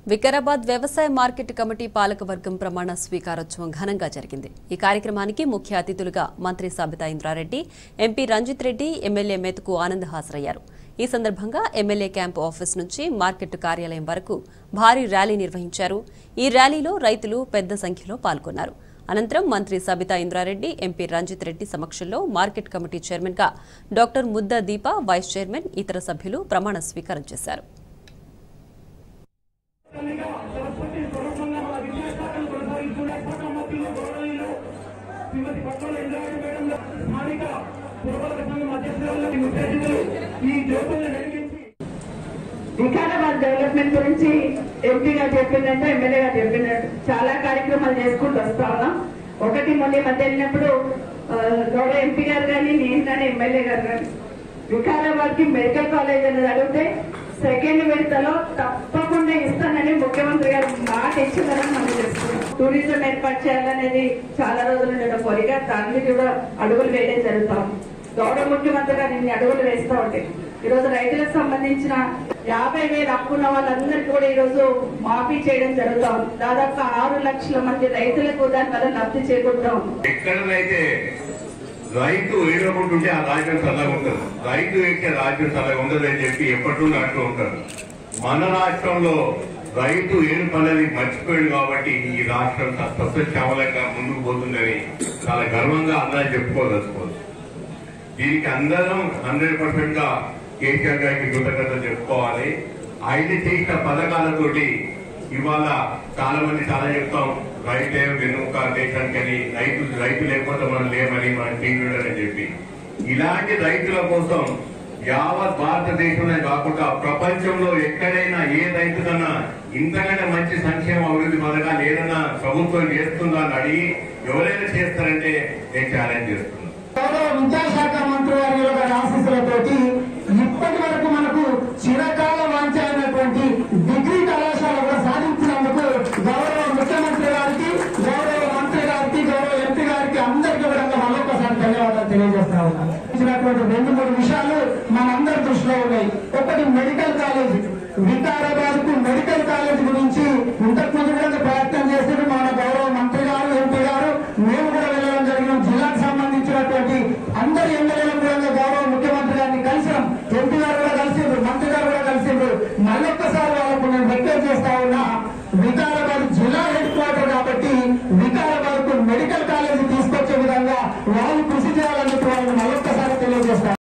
వికారాబాద్ వ్యవసాయ market committee పాలకవర్గం ప్రమాణ స్వీకారోత్సవం ఘనంగా జరిగింది ఈ కార్యక్రమానికి ముఖ్య అతిథులుగా మంత్రి సబితా ఇంద్రారెడ్డి ఎంపీ రంజిత్ రెడ్డి ఎమ్మెల్యే మెతుకు ఆనంద్ హాజరయ్యారు ఈ సందర్భంగా ఎమ్మెల్యే క్యాంపు ఆఫీస్ నుంచి మార్కెట్ కార్యాలయం వరకు భారీ ర్యాలీ నిర్వహించారు ఈ ర్యాలీలో రైతులు పెద్ద సంఖ్యలో పాల్గొన్నారు అనంతరం మంత్రి సబితా ఇంద్రారెడ్డి ఎంపీ రంజిత్ రెడ్డి సమక్షంలో మార్కెట్ కమిటీ చైర్మన్గా డాక్టర్ ముద్ద దీప వైస్ చైర్మన్ ఇతర సభ్యులు ప్రమాణ స్వీకారం చేశారు వికారాబాద్ డెవలప్మెంట్ గురించి ఎంపీ గారు చెప్పిందంటే ఎమ్మెల్యే గారు చెప్పినట్టు చాలా కార్యక్రమాలు చేసుకుంటూ వస్తా ఉన్నాం ఒకటి మొన్న ఈ మధ్య వెళ్ళినప్పుడు ఆ, గౌరవ ఎంపీ గారు కానీ నేను కానీ ఎమ్మెల్యే గారు కానీ వికారాబాద్ కి మెడికల్ కాలేజ్ అనేది అడిగితే సెకండ్ విడతలో తప్పకుండా ఇస్తానని ముఖ్యమంత్రి గారు మాట ఇచ్చిందని మనం తెలుసుకున్నాం టూరిజం ఏర్పాటు చేయాలనేది చాలా రోజులు ఉండడం కోరిక దాన్ని కూడా అడుగులు వేయడం జరుగుతాం గౌరవ ముఖ్యమంత్రి గారు ఇన్ని అడుగులు వేస్తూ ఉంటాయి ఈ రోజు రైతులకు సంబంధించిన యాభై వేలు అప్పున్న వాళ్ళందరికీ కూడా ఈ రోజు మాఫీ చేయడం జరుగుతా ఉంది దాదాపు ఆరు లక్షల మంది రైతులకు దాని వల్ల లబ్ధి చేకూరుతా ఉంది ఎక్కడనైతే రైతు ఏడకుంటుంటే ఆ రాజ్యం చల్లగా ఉంటుంది రైతు ఎక్కే రాజ్యం చల్లగా ఉండదు అని చెప్పి ఎప్పటి నుండి అంటూ ఉంటారు మన రాష్ట్రంలో రైతు ఏడు పనులని మర్చిపోయాడు కాబట్టి ఈ రాష్ట్రం సస్యశ్యామలంగా ముందుకు పోతుందని చాలా గర్వంగా అందరూ చెప్పుకోదలుచుకోవచ్చు దీనికి అందరం హండ్రెడ్ పర్సెంట్ గా కేసీఆర్ గారికి కృతజ్ఞతలు చెప్పుకోవాలి ఐదు చేసిన పథకాలతోటి ఇవాళ చాలా మంది చాలా చెప్తాం రైతే వెనుక దేశానికని రైతు రైతు లేకపోతే మనం లేమని మనం తీరుడని చెప్పి ఇలాంటి రైతుల కోసం యావత్ భారతదేశంలో కాకుండా ప్రపంచంలో ఎక్కడైనా ఏ రైతుకన్నా ఇంతకంటే మంచి సంక్షేమ అభివృద్ధి పథకాలు ఏదైనా ప్రభుత్వం చేస్తుందా అని అడిగి ఎవరైనా చేస్తారంటే నేను ఛాలెంజ్ చేస్తున్నాను గౌరవ విద్యాశాఖ మంత్రి వారి యొక్క ఆశీస్సులతోటి ఇప్పటి వరకు మనకు చిరకాల వాంఛ అయినటువంటి డిగ్రీ కళాశాల కూడా సాధించినందుకు గౌరవ ముఖ్యమంత్రి గారికి గౌరవ మంత్రి గారికి గౌరవ ఎంపీ గారికి అందరికీ కూడా మరొకసారి ధన్యవాదాలు తెలియజేస్తా ఉన్నాను ఇచ్చినటువంటి రెండు మూడు విషయాలు మనందరి దృష్టిలో ఉన్నాయి ఒకటి మెడికల్ కాలేజ్ వికారాబాద్ కు మెడికల్ కాలేజ్ గురించి ఇంతకు ముందు కూడా ప్రయత్నం చేసి మా